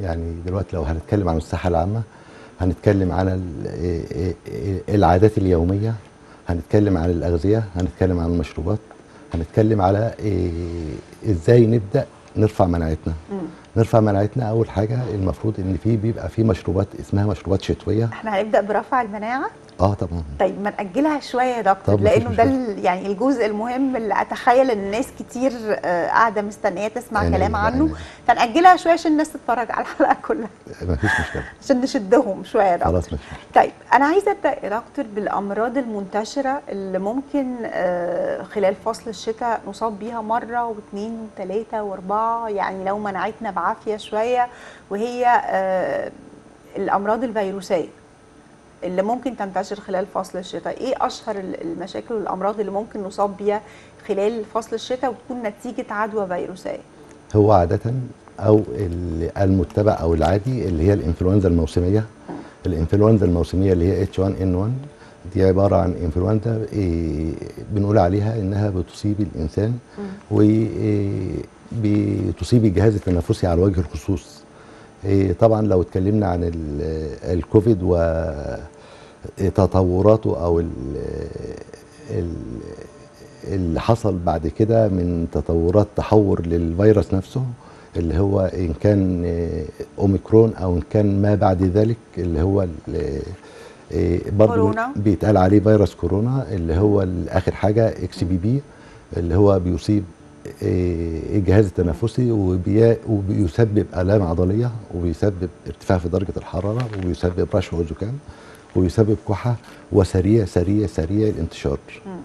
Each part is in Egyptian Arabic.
يعني دلوقتي لو هنتكلم عن الصحه العامه هنتكلم على ال- إيه- إيه- إيه العادات اليوميه هنتكلم عن الاغذيه هنتكلم عن المشروبات هنتكلم على إيه ازاي نبدا نرفع مناعتنا نرفع مناعتنا اول حاجه المفروض ان في بيبقى في مشروبات اسمها مشروبات شتويه احنا هنبدا برفع المناعه اه طبعا طيب ما ناجلها شويه يا دكتور طب مفيش لانه ده مشكلة. ال- يعني الجزء المهم اللي اتخيل ان الناس كتير آه، قاعده مستنيه تسمع عينيا، كلام عنه عينيا. فناجلها شويه عشان الناس تتفرج على الحلقه كلها مفيش مشكله عشان نشدهم شويه يا دكتور خلاص مفيش مشكله طيب انا عايزه ابدا يا دكتور بالامراض المنتشره اللي ممكن آه، خلال فصل الشتاء نصاب بيها مره واثنين وثلاثه واربعه يعني لو مناعتنا بعافيه شويه وهي آه، الامراض الفيروسيه اللي ممكن تنتشر خلال فصل الشتاء ايه اشهر ال- المشاكل والامراض اللي ممكن نصاب بيها خلال فصل الشتاء وتكون نتيجه عدوى فيروسيه هو عادة أو ال- المتبع أو العادي اللي هي الإنفلونزا الموسمية الإنفلونزا الموسمية اللي هي H1N1 دي عبارة عن إنفلونزا إيه، بنقول عليها إنها بتصيب الإنسان وبتصيب الجهاز التنفسي على وجه الخصوص إيه، طبعا لو اتكلمنا عن ال- الكوفيد وتطوراته أو ال- ال- اللي حصل بعد كده من تطورات تحور للفيروس نفسه اللي هو ان كان آه، اوميكرون او ان كان ما بعد ذلك اللي هو ال- آه، برضه كورونا. بيتقال عليه فيروس كورونا اللي هو ال- اخر حاجه اكس بي بي اللي هو بيصيب آه، الجهاز التنفسي وبي- وبيسبب الام عضليه وبيسبب ارتفاع في درجه الحراره وبيسبب رشح وزكام ويسبب كحه وسريع سريع سريع الانتشار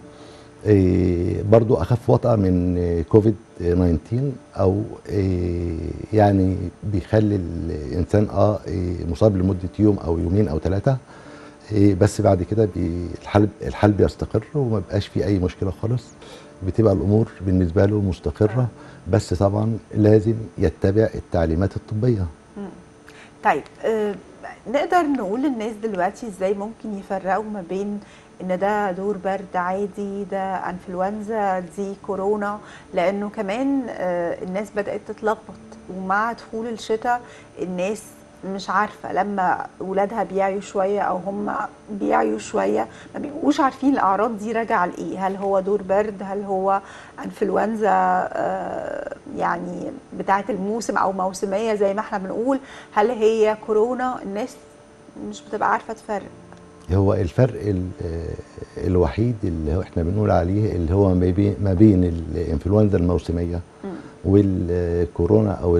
إيه، برضو اخف وطأة من إيه، كوفيد 19 او إيه، يعني بيخلي الانسان اه إيه، مصاب لمده يوم او يومين او ثلاثه بس بعد كده بي- الحال الحال بيستقر وما بقاش فيه اي مشكله خالص بتبقى الامور بالنسبه له مستقره بس طبعا لازم يتبع التعليمات الطبيه طيب آه، نقدر نقول للناس دلوقتي ازاي ممكن يفرقوا ما بين ان ده دور برد عادي ده انفلونزا دي كورونا لانه كمان آه، الناس بدات تتلخبط ومع دخول الشتاء الناس مش عارفه لما ولادها بيعيوا شويه او هم بيعيوا شويه ما بيبقوش عارفين الاعراض دي راجعه لايه هل هو دور برد هل هو انفلونزا آه، يعني بتاعه الموسم او موسميه زي ما احنا بنقول هل هي كورونا الناس مش بتبقى عارفه تفرق هو الفرق ال- آه، الوحيد اللي هو احنا بنقول عليه اللي هو ما بين ما بين الانفلونزا الموسميه والكورونا او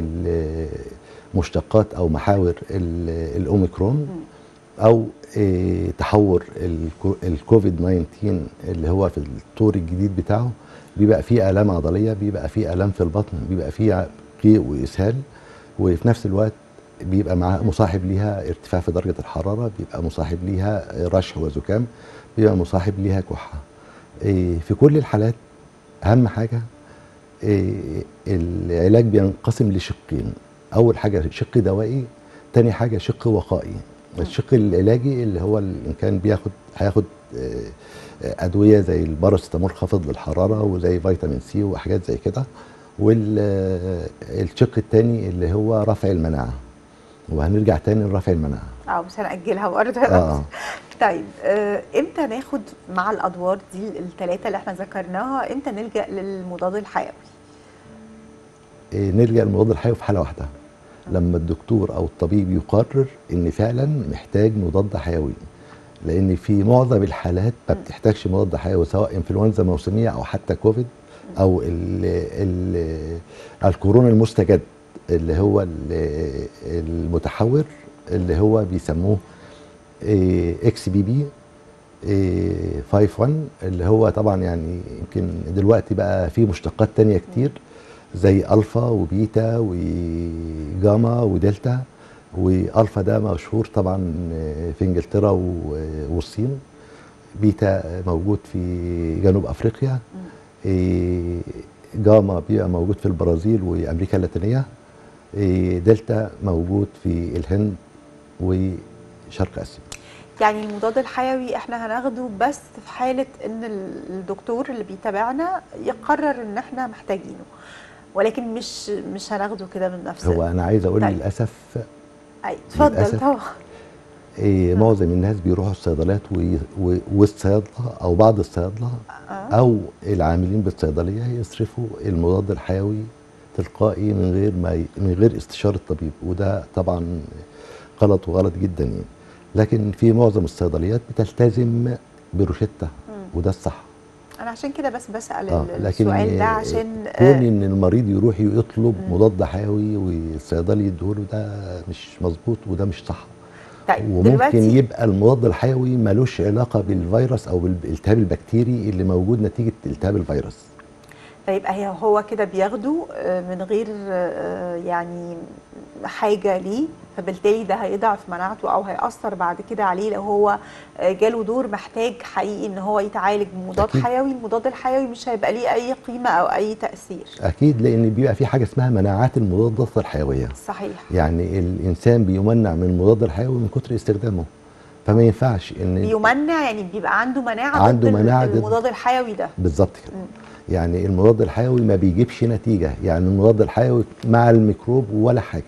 المشتقات او محاور ال- الاوميكرون او آه، تحور الكو- الكوفيد 19 اللي هو في الطور الجديد بتاعه بيبقى فيه الام عضليه بيبقى فيه الام في البطن بيبقى فيه قيء واسهال وفي نفس الوقت بيبقى معاه مصاحب ليها ارتفاع في درجه الحراره بيبقى مصاحب ليها رشح وزكام بيبقى مصاحب ليها كحه إيه، في كل الحالات اهم حاجه إيه، العلاج بينقسم لشقين اول حاجه شق دوائي تاني حاجه شق وقائي الشق العلاجي اللي هو ال- ان كان بياخد هياخد آه، آه، ادويه زي الباراسيتامول خافض للحراره وزي فيتامين سي وحاجات زي كده والشق الثاني اللي هو رفع المناعه وهنرجع تاني لرفع المناعه اه بس هنأجلها برضه اه طيب آه، امتى ناخد مع الادوار دي الثلاثه اللي احنا ذكرناها امتى نلجا للمضاد الحيوي إيه، نرجع للمضاد الحيوي في حاله واحده لما الدكتور او الطبيب يقرر ان فعلا محتاج مضاد حيوي لان في معظم الحالات ما بتحتاجش مضاد حيوي سواء انفلونزا موسميه او حتى كوفيد او ال ال الكورونا المستجد اللي هو ال- المتحور اللي هو بيسموه اكس بي بي 51 اللي هو طبعا يعني يمكن دلوقتي بقى في مشتقات تانية كتير زي الفا وبيتا وجاما ودلتا والفا ده مشهور طبعا في انجلترا و- والصين بيتا موجود في جنوب افريقيا إيه، جاما بيبقى موجود في البرازيل وامريكا اللاتينيه إيه، دلتا موجود في الهند وشرق اسيا يعني المضاد الحيوي احنا هناخده بس في حاله ان الدكتور اللي بيتابعنا يقرر ان احنا محتاجينه ولكن مش مش هناخده كده من نفسنا هو انا عايز اقول طيب. للاسف أي اتفضل للأسف. طبعا إيه معظم الناس بيروحوا الصيدليات وي- و- والصيادله او بعض الصيادله آه. او العاملين بالصيدليه يصرفوا المضاد الحيوي تلقائي من غير ما ي... من غير استشاره الطبيب وده طبعا غلط وغلط جدا يعني لكن في معظم الصيدليات بتلتزم بروشته وده الصح انا عشان كده بس بسال اه ال- لكن السؤال ده آه، عشان كون آه، ان المريض يروح يطلب مضاد حيوي والصيدلي يديهوله ده مش مظبوط وده مش صح طيب وممكن دلوقتي يبقى المضاد الحيوي ملوش علاقه بالفيروس او بالالتهاب البكتيري اللي موجود نتيجه التهاب الفيروس فيبقى هي هو كده بياخده آه، من غير آه، يعني حاجه ليه فبالتالي ده هيضعف مناعته او هيأثر بعد كده عليه لو هو آه، جاله دور محتاج حقيقي ان هو يتعالج بمضاد أكيد. حيوي المضاد الحيوي مش هيبقى ليه اي قيمه او اي تأثير اكيد لان بيبقى في حاجه اسمها مناعات المضادات الحيويه صحيح يعني الانسان بيمنع من المضاد الحيوي من كتر استخدامه فما ينفعش ان بيمنع يعني بيبقى عنده مناعه عنده ضد مناعة ضد- المضاد الحيوي ده بالظبط كده يعني المضاد الحيوي ما بيجيبش نتيجه يعني المضاد الحيوي مع الميكروب ولا حاجه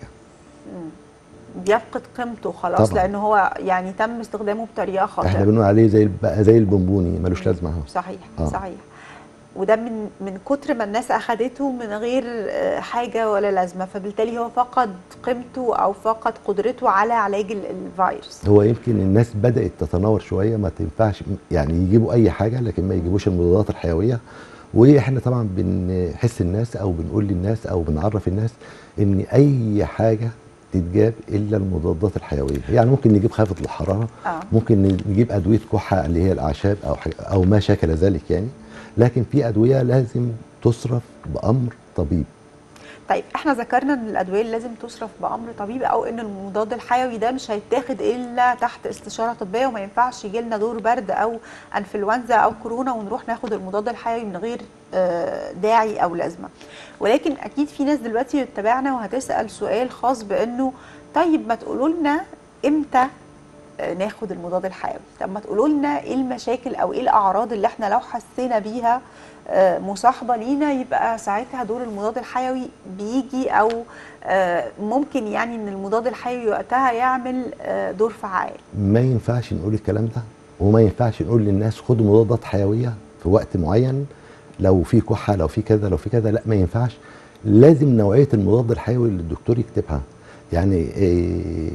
بيفقد قيمته خلاص طبعاً. لان هو يعني تم استخدامه بطريقه احنا خاطئه بنقول عليه زي الب- زي البونبوني ملوش لازمه اهو صحيح آه. صحيح وده من من كتر ما الناس اخدته من غير آه، حاجه ولا لازمه فبالتالي هو فقد قيمته او فقد قدرته على علاج ال- الفيروس هو يمكن الناس بدات تتناور شويه ما تنفعش يعني يجيبوا اي حاجه لكن ما يجيبوش المضادات الحيويه واحنا طبعا بنحس الناس او بنقول للناس او بنعرف الناس ان اي حاجه تتجاب الا المضادات الحيويه يعني ممكن نجيب خافض الحراره آه. ممكن نجيب ادويه كحه اللي هي الاعشاب او حاجة او ما شاكل ذلك يعني لكن في ادويه لازم تصرف بامر طبيب طيب احنا ذكرنا ان الادويه اللي لازم تصرف بامر طبيب او ان المضاد الحيوي ده مش هيتاخد الا تحت استشاره طبيه وما ينفعش يجي لنا دور برد او انفلونزا او كورونا ونروح ناخد المضاد الحيوي من غير آه، داعي او لازمه ولكن اكيد في ناس دلوقتي بتتابعنا وهتسال سؤال خاص بانه طيب ما تقولوا لنا امتى آه، ناخد المضاد الحيوي طب ما تقولوا لنا ايه المشاكل او ايه الاعراض اللي احنا لو حسينا بيها آه، مصاحبه لينا يبقى ساعتها دور المضاد الحيوي بيجي او آه، ممكن يعني ان المضاد الحيوي وقتها يعمل آه، دور فعال ما ينفعش نقول الكلام ده وما ينفعش نقول للناس خدوا مضادات حيويه في وقت معين لو في كحه لو في كذا لو في كذا لا ما ينفعش لازم نوعيه المضاد الحيوي اللي الدكتور يكتبها يعني إيه،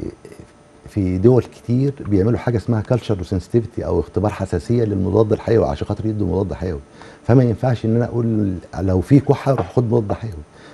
في دول كتير بيعملوا حاجه اسمها كالتشر وسنسيتيفيتي او اختبار حساسيه للمضاد الحيوي عشان خاطر يدوا مضاد حيوي فما ينفعش ان انا اقول لو في كحه روح خد مضاد حيوي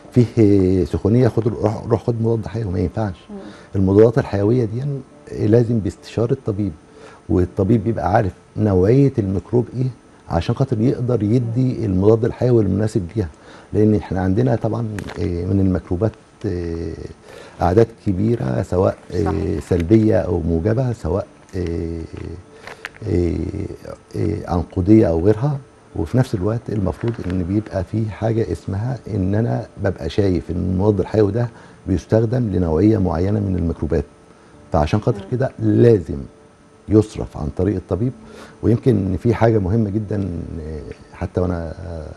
فيه سخونيه خد روح, روح خد مضاد حيوي ما ينفعش المضادات الحيويه دي لازم باستشاره طبيب والطبيب بيبقى عارف نوعيه الميكروب ايه عشان خاطر يقدر يدي المضاد الحيوي المناسب ليها لان احنا عندنا طبعا إيه، من الميكروبات إيه، اعداد كبيره سواء إيه، صحيح. سلبيه او موجبه سواء إيه، إيه، إيه، عنقوديه او غيرها وفي نفس الوقت المفروض ان بيبقى في حاجه اسمها ان انا ببقى شايف ان المضاد الحيوي ده بيستخدم لنوعيه معينه من الميكروبات فعشان خاطر كده لازم يصرف عن طريق الطبيب ويمكن في حاجه مهمه جدا آه، حتى وانا آه،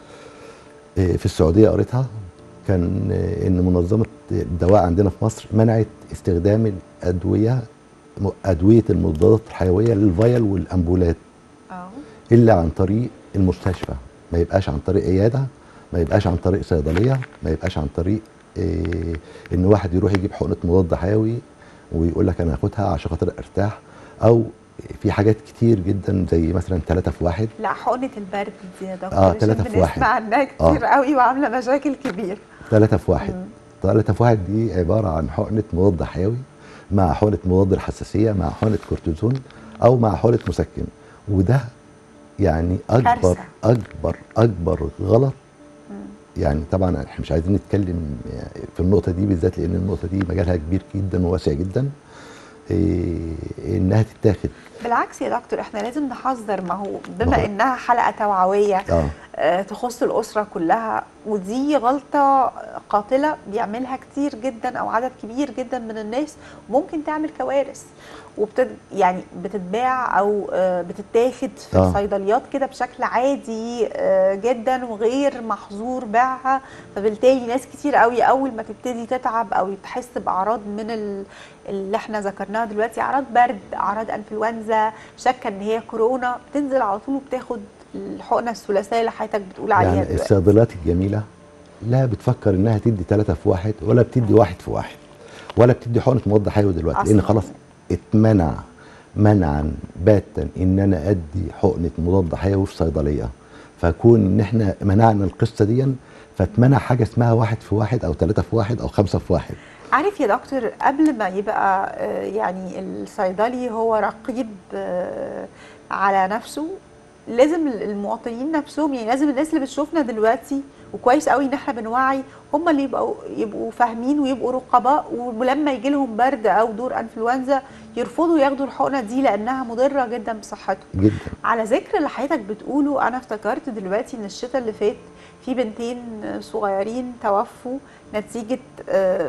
آه، في السعوديه قريتها كان آه، ان منظمه الدواء عندنا في مصر منعت استخدام الادويه م- ادويه المضادات الحيويه للفيال والامبولات اه الا عن طريق المستشفى ما يبقاش عن طريق عياده ما يبقاش عن طريق صيدليه ما يبقاش عن طريق إيه ان واحد يروح يجيب حقنه مضاد حيوي ويقول لك انا هاخدها عشان خاطر ارتاح او في حاجات كتير جدا زي مثلا ثلاثة في واحد لا حقنه البرد دي يا دكتور آه، عشان تلاتة في واحد. بنسمع عنها كتير قوي وعامله مشاكل كبيره ثلاثة في واحد ثلاثة في واحد دي عبارة عن حقنة مضاد حيوي مع حقنة مضاد الحساسية مع حقنة كورتيزون أو مع حقنة مسكن وده يعني أكبر كارثة. أكبر أكبر غلط يعني طبعا احنا مش عايزين نتكلم في النقطة دي بالذات لأن النقطة دي مجالها كبير جدا وواسع جدا إيه إنها تتاخد بالعكس يا دكتور احنا لازم نحذر ما هو بما ما هو- انها حلقه توعويه اه آه، تخص الاسره كلها ودي غلطة قاتلة بيعملها كتير جدا أو عدد كبير جدا من الناس ممكن تعمل كوارث وبتد يعني بتتباع أو آه، بتتاخد في آه. الصيدليات كده بشكل عادي آه، جدا وغير محظور بيعها فبالتالي ناس كتير قوي أول ما تبتدي تتعب أو تحس بأعراض من ال- اللي احنا ذكرناها دلوقتي أعراض برد أعراض أنفلونزا شاكة إن هي كورونا بتنزل على طول وبتاخد الحقنة الثلاثية اللي حضرتك بتقول عليها يعني دلوقتي. الصيدليات الجميله لا بتفكر انها تدي ثلاثة في واحد ولا بتدي واحد في واحد ولا بتدي حقنه مضاد حيوي دلوقتي لان أصلاً. خلاص اتمنع منعا باتا ان انا ادي حقنه مضاد حيوي في صيدليه فكون ان احنا منعنا القصه دي فاتمنع حاجه اسمها واحد في واحد او ثلاثة في واحد او خمسة في واحد عارف يا دكتور قبل ما يبقى آه، يعني الصيدلي هو رقيب آه، على نفسه لازم المواطنين نفسهم يعني لازم الناس اللي بتشوفنا دلوقتي وكويس قوي ان احنا بنوعي هم اللي يبقوا يبقوا فاهمين ويبقوا رقباء ولما يجي لهم برد او دور انفلونزا يرفضوا ياخدوا الحقنه دي لانها مضره جدا بصحتهم جدا على ذكر اللي حضرتك بتقوله انا افتكرت دلوقتي ان الشتاء اللي فات في بنتين صغيرين توفوا نتيجه آه،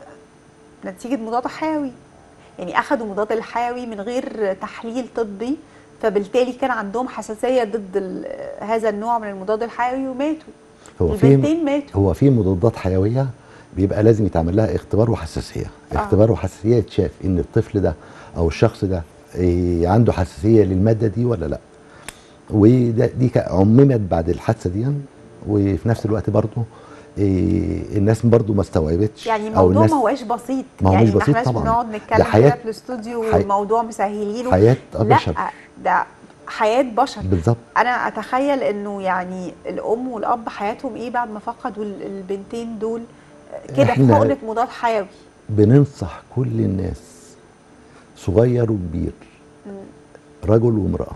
نتيجه مضاد حيوي يعني اخذوا مضاد الحيوي من غير تحليل طبي فبالتالي كان عندهم حساسيه ضد ال- هذا النوع من المضاد الحيوي وماتوا هو في البنتين ماتوا هو في مضادات حيويه بيبقى لازم يتعمل لها اختبار وحساسيه آه. اختبار وحساسيه يتشاف ان الطفل ده او الشخص ده إيه، عنده حساسيه للماده دي ولا لا وده دي كا- عممت بعد الحادثه دي وفي نفس الوقت برضه إيه، الناس برضه ما استوعبتش يعني او الموضوع الناس ما هوش بسيط ما هو يعني مش ما بسيط احناش طبعاً. بنقعد ده نتكلم حياة- كده في الاستوديو حي- والموضوع مسهلينه حياه لا بشر ده حياه بشر بالظبط انا اتخيل انه يعني الام والاب حياتهم ايه بعد ما فقدوا ال- البنتين دول كده في إحنا- حقنه مضاد حيوي بننصح كل الناس صغير وكبير رجل وامرأة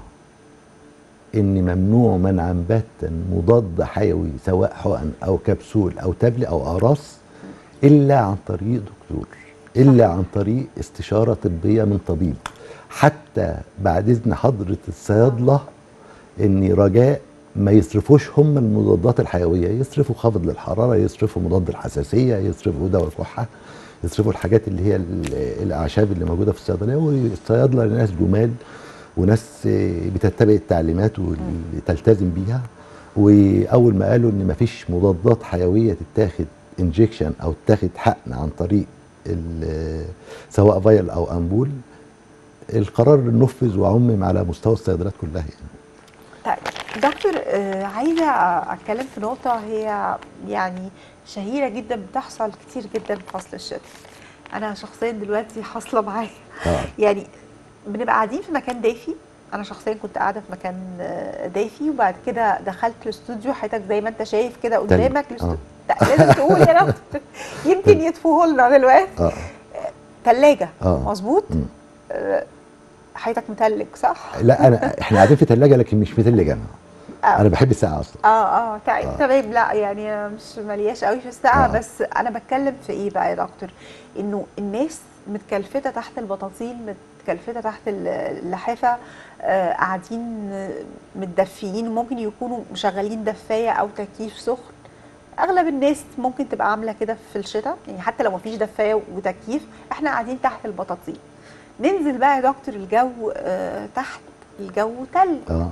إن ممنوع منعا باتا مضاد حيوي سواء حقن أو كبسول أو تابل أو أقراص إلا عن طريق دكتور إلا عن طريق استشارة طبية من طبيب حتى بعد إذن حضرة الصيادلة إن رجاء ما يصرفوش هم المضادات الحيوية يصرفوا خفض للحرارة يصرفوا مضاد الحساسية يصرفوا دواء الكحة يصرفوا الحاجات اللي هي ال- الأعشاب اللي موجودة في الصيدلية والصيادلة ناس جمال وناس آه، بتتبع التعليمات واللي تلتزم بيها واول ما قالوا ان مفيش مضادات حيويه تتاخد انجكشن او تتاخد حقن عن طريق ال- سواء فايل او امبول القرار نفذ وعمم على مستوى الصيدليات كلها يعني. طيب دكتور آه، عايزه اتكلم في نقطه هي يعني شهيره جدا بتحصل كتير جدا في فصل الشتاء انا شخصيا دلوقتي حاصله معايا آه. يعني بنبقى قاعدين في مكان دافي انا شخصيا كنت قاعده في مكان آه، دافي وبعد كده دخلت الاستوديو حضرتك زي ما انت شايف كده قدامك الاستوديو لا لازم تقول يا دكتور يمكن يطفوه لنا دلوقتي اه ثلاجه آه. مظبوط مم. آه، حضرتك متلج صح؟ لا انا احنا قاعدين في ثلاجه لكن مش متلج انا آه. انا بحب الساعه اصلا اه اه طيب آه. تمام لا يعني أنا مش ملياش قوي في الساعه آه. بس انا بتكلم في ايه بقى يا دكتور انه الناس متكلفته تحت البطاطين متكلفته تحت ال- اللحافه آه قاعدين آه، متدفيين ممكن يكونوا مشغلين دفايه او تكييف سخن اغلب الناس ممكن تبقى عامله كده في الشتاء يعني حتى لو مفيش دفايه وتكييف احنا قاعدين تحت البطاطين ننزل بقى يا دكتور الجو آه تحت الجو تلج اه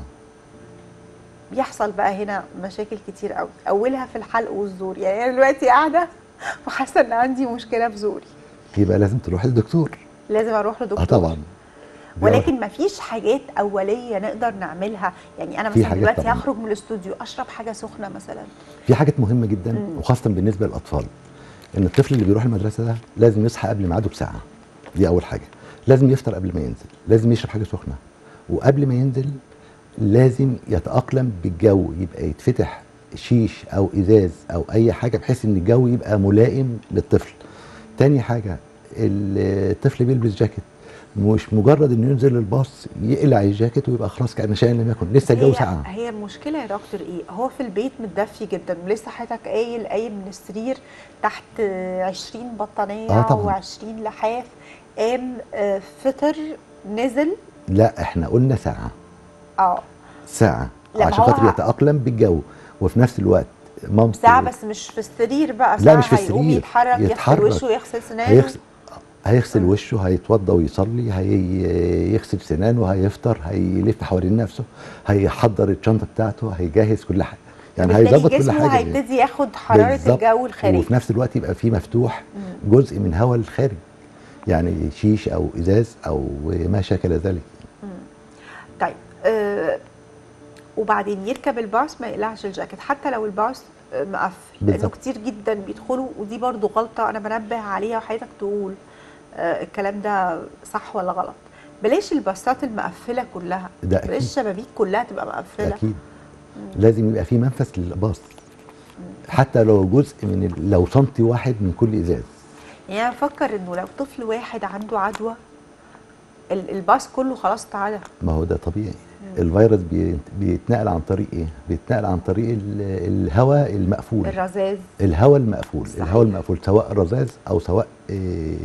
بيحصل بقى هنا مشاكل كتير قوي اولها في الحلق والزور يعني انا دلوقتي قاعده وحاسه ان عندي مشكله في زوري يبقى لازم تروح للدكتور لازم اروح لدكتور اه طبعا ولكن ما فيش حاجات اوليه نقدر نعملها يعني انا في مثلا حاجات دلوقتي طبعاً. هخرج من الاستوديو اشرب حاجه سخنه مثلا في حاجات مهمه جدا مم. وخاصه بالنسبه للاطفال ان الطفل اللي بيروح المدرسه ده لازم يصحى قبل ميعاده بساعه دي اول حاجه لازم يفطر قبل ما ينزل لازم يشرب حاجه سخنه وقبل ما ينزل لازم يتاقلم بالجو يبقى يتفتح شيش او ازاز او اي حاجه بحيث ان الجو يبقى ملائم للطفل تاني حاجه الطفل بيلبس جاكيت مش مجرد انه ينزل الباص يقلع الجاكيت ويبقى خلاص كان شيء لم يكن لسه الجو هي ساقع هي المشكله يا دكتور ايه هو في البيت متدفي جدا ولسه حضرتك قايل قايم من السرير تحت 20 بطانيه آه طبعاً. و20 لحاف قام آه، فطر نزل لا احنا قلنا ساعه اه ساعة لما عشان هو خاطر ه- يتأقلم بالجو وفي نفس الوقت مامتي ساعة بس مش في السرير بقى لا، ساعة مش في هيقوم السرير. يتحرك يغسل يتحرك. وشه ويغسل سنانه هيغسل هيغسل وشه هيتوضى ويصلي هيغسل سنانه هيفطر هيلف حوالين نفسه هيحضر الشنطه بتاعته هيجهز كل حاجه يعني بالتالي هيظبط كل جسمه حاجه هيبتدي ياخد حرارة بالظبط. الجو الخارجي وفي نفس الوقت يبقى فيه مفتوح جزء من هواء الخارج يعني شيش او ازاز او ما شاكل ذلك طيب آه وبعدين يركب الباص ما يقلعش الجاكيت حتى لو الباص آه، مقفل لانه بالظبط. كتير جدا بيدخلوا ودي برضو غلطه انا بنبه عليها وحضرتك تقول آه الكلام ده صح ولا غلط بلاش الباصات المقفله كلها ده بلاش أكيد. الشبابيك كلها تبقى مقفله اكيد لازم يبقى فيه منفذ للباص حتى لو جزء من ال- لو سنتي واحد من كل ازاز يعني انا بفكر انه لو طفل واحد عنده عدوى ال- الباص كله خلاص اتعدى ما هو ده طبيعي الفيروس بي- بيتنقل عن طريق ايه بيتنقل عن طريق ال- الهواء المقفول الرذاذ الهواء المقفول صحيح. الهواء المقفول سواء رذاذ او سواء إيه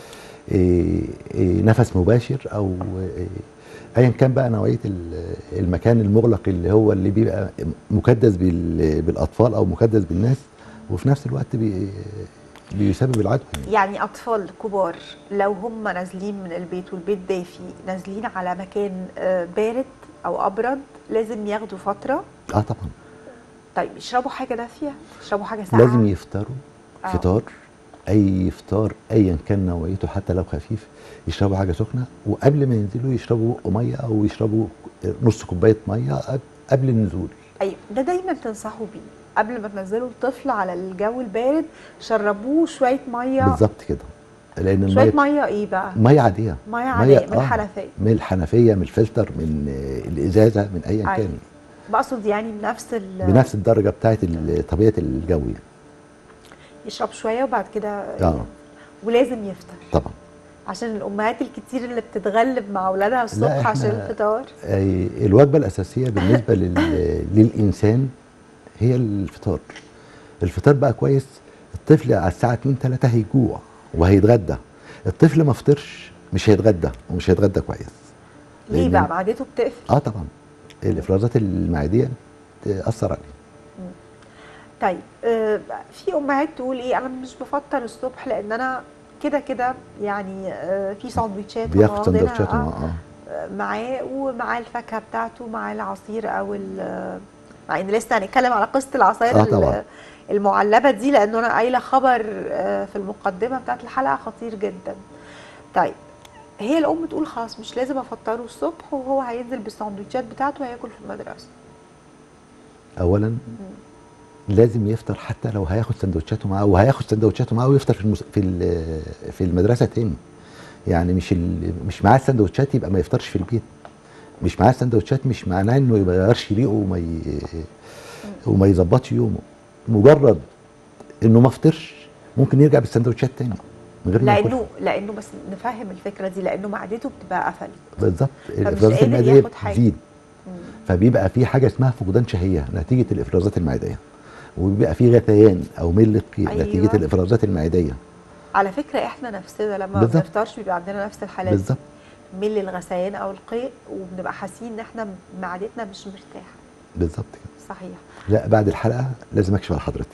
إيه إيه نفس مباشر او إيه ايا كان بقى نوعيه ال- المكان المغلق اللي هو اللي بيبقى مكدس بال- بالاطفال او مكدس بالناس وفي نفس الوقت بي بيسبب العدوى يعني. يعني اطفال كبار لو هم نازلين من البيت والبيت دافي نازلين على مكان آه، بارد او ابرد لازم ياخدوا فتره اه طبعا طيب يشربوا حاجه دافيه يشربوا حاجه ساقعه لازم يفطروا آه. فطار اي فطار ايا كان نوعيته حتى لو خفيف يشربوا حاجه سخنه وقبل ما ينزلوا يشربوا ميه او يشربوا نص كوبايه ميه قب- قبل النزول ايوه ده دايما تنصحوا بيه قبل ما تنزلوا الطفل على الجو البارد شربوه شويه ميه بالظبط كده لان شويه الميه ميه ايه بقى ميه عاديه ميه عاديه من آه، الحنفيه من الحنفيه من الفلتر من آه، الازازه من ايا أيوة. كان بقصد يعني بنفس ال- بنفس الدرجه بتاعت ال- طبيعه الجو يعني. يشرب شويه وبعد كده اه ولازم يفطر طبعا عشان الامهات الكتير اللي بتتغلب مع اولادها الصبح إحنا- عشان الفطار آه، الوجبه الاساسيه بالنسبه لل- للانسان هي الفطار الفطار بقى كويس الطفل على الساعه 2 3 هيجوع وهيتغدى الطفل ما فطرش مش هيتغدى ومش هيتغدى كويس ليه لأن- بقى معدته بتقفل اه طبعا الافرازات المعديه تاثر عليه طيب آه في امهات تقول ايه انا مش بفطر الصبح لان انا كده كده يعني آه في سندوتشات بياخد واخدينها، سندوتشات آه، اه آه، معاه ومعاه الفاكهه بتاعته معاه العصير او ال- مع ان لسه هنتكلم على قصه العصاير آه ال- طبعا. المعلبه دي لانه انا قايله خبر آه، في المقدمه بتاعت الحلقه خطير جدا طيب هي الام تقول خلاص مش لازم افطره الصبح وهو هينزل بالسندوتشات بتاعته وهياكل في المدرسه اولا لازم يفطر حتى لو هياخد سندوتشاته معاه وهياخد سندوتشاته معاه ويفطر في المس... في ال- في المدرسه تاني يعني مش ال... مش معاه السندوتشات يبقى ما يفطرش في البيت مش معاه السندوتشات مش معناه انه ما يغيرش ريقه وما ي... وما يظبطش يومه مجرد انه ما فطرش ممكن يرجع بالسندوتشات تاني من غير ما ياكلها. لانه لانه بس نفهم الفكره دي لانه معدته بتبقى قفلت بالظبط الافرازات قادر المعديه ياخد حاجة. بتزيد فبيبقى في حاجه اسمها فقدان شهيه نتيجه الافرازات المعديه وبيبقى في غثيان او ميل للقيء أيوة. نتيجه الافرازات المعديه على فكره احنا نفسنا لما ما بالظبط. بنفطرش بيبقى عندنا نفس الحالات دي. بالظبط ميل الغثيان او القيء وبنبقى حاسين ان احنا معدتنا مش مرتاحه بالظبط كده صحيح لا بعد الحلقه لازم اكشف على حضرتك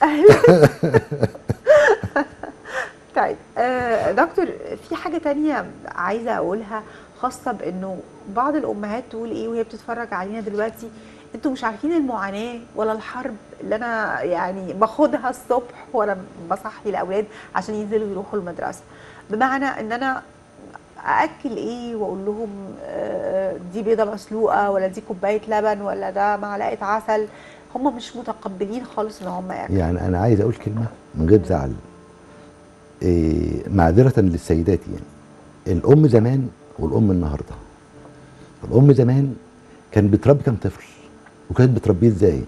طيب آه دكتور في حاجه تانية عايزه اقولها خاصه بانه بعض الامهات تقول ايه وهي بتتفرج علينا دلوقتي انتوا مش عارفين المعاناه ولا الحرب اللي انا يعني باخدها الصبح وانا بصحي الاولاد عشان ينزلوا يروحوا المدرسه بمعنى ان انا ااكل ايه واقول لهم آه، دي بيضه مسلوقه ولا دي كوبايه لبن ولا ده معلقه عسل هم مش متقبلين خالص ان هم ياكلوا يعني انا عايز اقول كلمه من غير زعل إيه معذره للسيدات يعني الام زمان والام النهارده الام زمان كانت بتربي كام طفل وكانت بتربيه ازاي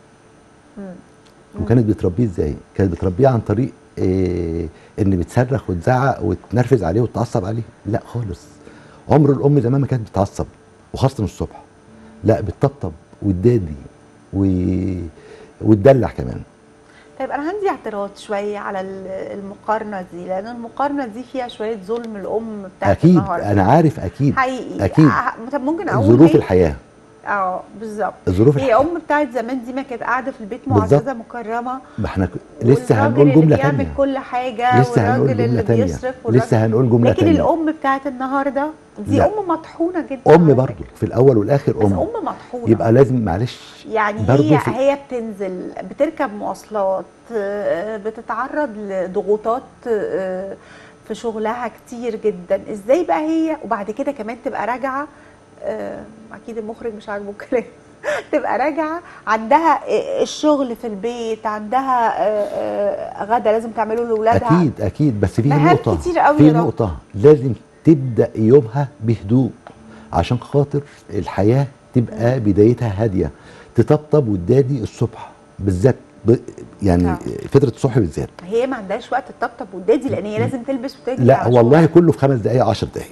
وكانت بتربيه ازاي كانت بتربيه عن طريق إيه ان بتصرخ وتزعق وتنرفز عليه وتتعصب عليه لا خالص عمر الام زمان ما كانت بتعصب وخاصه الصبح لا بتطبطب وتدادي و... وتدلع كمان طيب انا عندي اعتراض شويه على ال- المقارنه دي لان المقارنه دي فيها شويه ظلم الام بتاعت اكيد النهارده انا عارف اكيد حقيقي أكيد. أه، طب ممكن اقول ظروف ليه؟ الحياه اه بالظبط الظروف هي ام بتاعت زمان دي ما كانت قاعده في البيت بالظبط. معززه مكرمه ما احنا ك- لسه والراجل هنقول اللي جمله بيعمل ثانيه كل حاجه لسه هنقول والراجل جمله اللي ثانيه بيصرف والراجل لسه هنقول جمله لكن ثانيه الام بتاعت النهارده دي لا. ام مطحونه جدا ام على برضه فكرة. في الاول والاخر بس ام ام مطحونه يبقى لازم معلش يعني برضه هي في- هي بتنزل بتركب مواصلات آه، بتتعرض لضغوطات آه، في شغلها كتير جدا ازاي بقى هي وبعد كده كمان تبقى راجعه آه، اكيد المخرج مش عاجبه الكلام تبقى راجعه عندها آه، الشغل في البيت عندها آه، آه، غدا لازم تعمله لاولادها اكيد اكيد بس في مهام نقطه كتير قوي في يا دكتور. نقطه لازم تبدا يومها بهدوء عشان خاطر الحياه تبقى بدايتها هاديه تطبطب وتدادي الصبح بالذات ب... يعني آه. فتره الصبح بالذات هي ما عندهاش وقت تطبطب وتدادي لان هي لازم تلبس وتجري لا على والله شغلها. كله في خمس دقائق 10 دقائق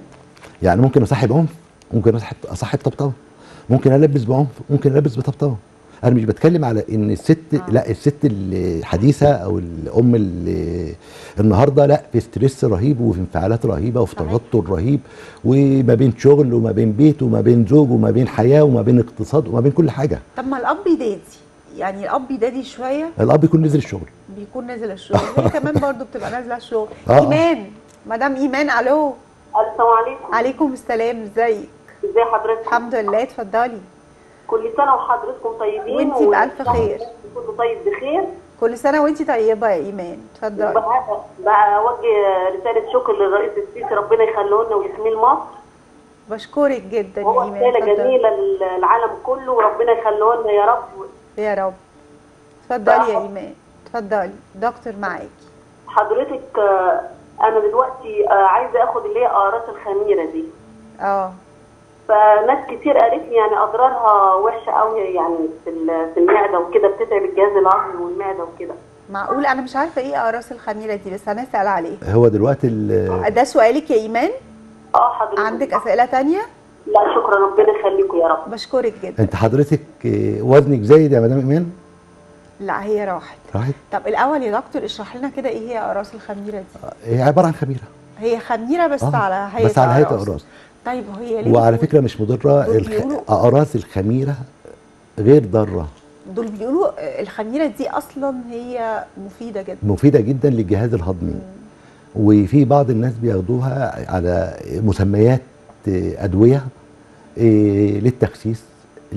يعني ممكن اصحي بعنف ممكن اصحي اصحي بطبطبه ممكن البس بعنف ممكن البس بطبطبه انا مش بتكلم على ان الست آه. لا الست الحديثه او الام اللي النهارده لا في ستريس رهيب وفي انفعالات رهيبه وفي صحيح. توتر رهيب وما بين شغل وما بين بيت وما بين زوج وما بين حياه وما بين اقتصاد وما بين كل حاجه طب ما الاب يدادي يعني الاب يدادي شويه الاب يكون نزل الشغل بيكون نازل الشغل هي كمان برضو بتبقى نازله الشغل آه. ايمان مدام ايمان الو السلام عليكم عليكم السلام ازيك ازي حضرتك الحمد لله اتفضلي كل سنه وحضرتكم طيبين وانتي بألف خير. كله طيب بخير كل سنه وانت طيبه يا ايمان اتفضلي بقى بقى اوجه رساله شكر للرئيس السيسي ربنا يخليه لنا ويحميه لمصر بشكرك جدا يا هو ايمان رساله اتفضلي. جميله للعالم كله وربنا يخليه لنا يا رب يا رب اتفضلي يا ايمان اتفضلي دكتور معاكي حضرتك آه، انا دلوقتي آه، عايزه اخد اللي هي اقراص الخميره دي اه فناس كتير قالت لي يعني اضرارها وحشه قوي يعني في ال- في المعده وكده بتتعب الجهاز الهضمي والمعده وكده معقول انا مش عارفه ايه اقراص الخميره دي بس هنسال عليه هو دلوقتي ال- ده سؤالك يا ايمان اه حضرتك عندك اسئله تانية لا شكرا ربنا يخليكم يا رب بشكرك جدا انت حضرتك آه، وزنك زايد يا مدام ايمان لا هي راحت راحت طب الاول يا دكتور اشرح لنا كده ايه هي اقراص الخميره دي هي عباره عن خميره هي خميره بس آه، على هيئه بس على هيئه اقراص طيب هي ليه وعلى بتقول- فكره مش مضره دول الخ... بيقولوا- اقراص الخميره غير ضاره دول بيقولوا الخميره دي اصلا هي مفيده جدا مفيده جدا للجهاز الهضمي وفي بعض الناس بياخدوها على مسميات ادويه إيه، للتخسيس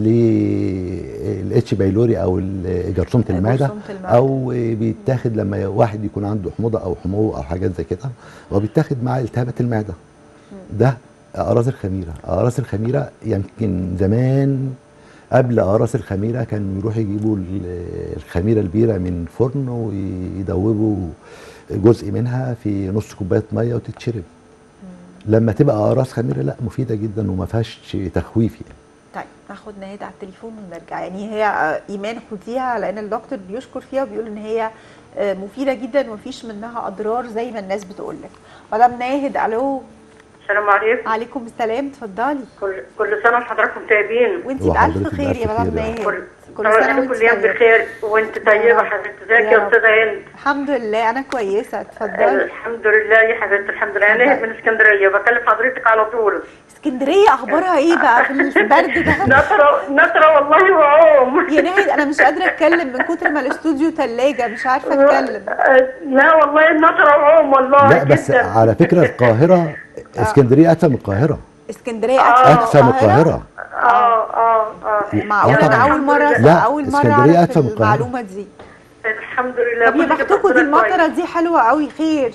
للاتش بايلوري او ال- جرثومه المعده جرثومة المعدة. او بيتاخد لما واحد يكون عنده حموضه او حمو او حاجات زي كده وبيتاخد مع التهابات المعده ده اقراص الخميره اقراص الخميره يمكن زمان قبل اقراص الخميره كانوا يروحوا يجيبوا ال- الخميره البيره من فرن ويدوبوا جزء منها في نص كوبايه ميه وتتشرب لما تبقى اقراص خميره لا مفيده جدا وما فيهاش تخويف يعني طيب ناخد نهاد على التليفون ونرجع يعني هي آه، ايمان خديها لان الدكتور بيشكر فيها وبيقول ان هي آه، مفيده جدا ومفيش منها اضرار زي ما الناس بتقول لك مدام ناهد الو السلام عليكم عليكم السلام اتفضلي كل كل سنه وحضراتكم طيبين وانت وحضرتك بالف خير يا بألف مدام خير يا ناهد كل كل سنه سنه وانتم وانت كلهم طيبه بخير وانت طيبه حبيبتي ازيك يا يا رب. استاذه هند الحمد لله انا كويسه اتفضلي الحمد لله يا حبيبتي الحمد لله انا هند من اسكندريه بكلم حضرتك على طول اسكندريه اخبارها ايه بقى في البرد ده نطره نطره والله وعوم يا ناهد انا مش قادره اتكلم من كتر ما الاستوديو تلاجة مش عارفه اتكلم لا والله النطره وعوم والله لا بس جدا على فكره القاهره اسكندريه ادفى من القاهره اسكندريه آه. ادفى من القاهره اه اه اه معقول آه انا طبعاً. اول مره لا، اول مره اسكندرية اعرف أدفى من القاهرة. المعلومه دي الحمد لله طب يا كل بختكم دي ربنا كويس. المطره دي حلوه قوي خير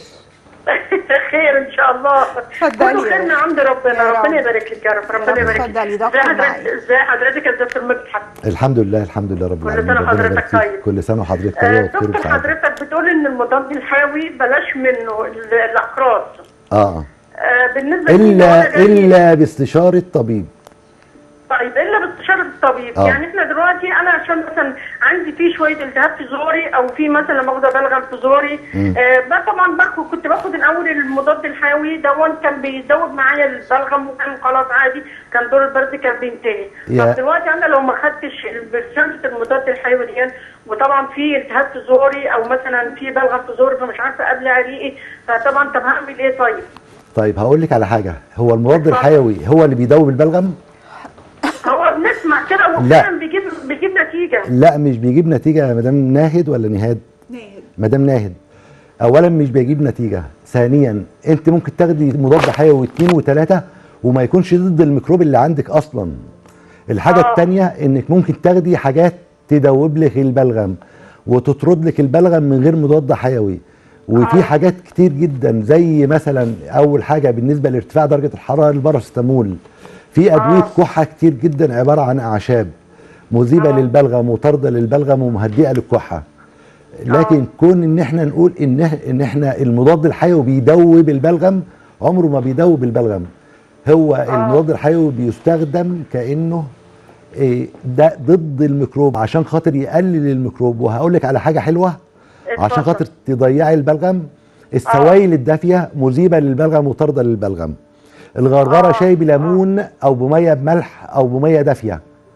خير ان شاء الله اتفضلي كله يا خير من عند يا ربنا رب. ربنا يبارك لك يا رب يا ربنا رب يبارك لك اتفضلي، ازي دكتور حضرتك معايا. ازي حضرتك يا دكتور مدحت الحمد لله الحمد لله رب كل العالمين سنة ربنا وحضرتك يبارك فيك طيب. كل سنه وحضرتك آه، طيبه وبخير دكتور وسعاده حضرتك بتقول ان المضاد الحيوي بلاش منه ال- الاقراص اه آه، بالنسبه لي الا أنا جاي- الا باستشاره طبيب طيب الا باستشاره الطبيب آه. يعني احنا دلوقتي انا عشان مثلا عندي في شويه التهاب في زوري او في مثلا لما باخد بلغم في زوري مم. آه بقى طبعا باخد كنت باخد الاول المضاد الحيوي ده كان بيزود معايا البلغم وكان خلاص عادي كان دور البرد كان بينتهي يا- طب دلوقتي انا لو ما خدتش برشامه المضاد الحيوي دي وطبعا في التهاب في زوري او مثلا في بلغم في زوري فمش عارفه قبل عريقي فطبعا طب هعمل ايه طيب؟ طيب هقول لك على حاجه هو المضاد اتفضل. الحيوي هو اللي بيدوب البلغم هو بنسمع كده لا. وفعلا بيجيب بيجيب نتيجه لا مش بيجيب نتيجه يا مدام ناهد ولا نهاد ناهد مدام ناهد اولا مش بيجيب نتيجه ثانيا انت ممكن تاخدي مضاد حيوي اتنين وتلاته وما يكونش ضد الميكروب اللي عندك اصلا الحاجه آه. التانيه انك ممكن تاخدي حاجات تدوب لك البلغم وتطرد لك البلغم من غير مضاد حيوي وفي آه. حاجات كتير جدا زي مثلا اول حاجه بالنسبه لارتفاع درجه الحراره الباراسيتامول في ادويه آه. كحه كتير جدا عباره عن اعشاب مذيبه آه. للبلغم وطارده للبلغم ومهدئه للكحه لكن كون ان احنا نقول ان إح- ان احنا المضاد الحيوي بيدوب البلغم عمره ما بيدوب البلغم هو المضاد الحيوي بيستخدم كانه إيه، ده ضد الميكروب عشان خاطر يقلل الميكروب وهقول لك على حاجه حلوه عشان اتفضل. خاطر تضيعي البلغم السوائل الدافيه مذيبه للبلغم وطارده للبلغم الغرغره آه. شاي بليمون او بميه بملح او بميه دافيه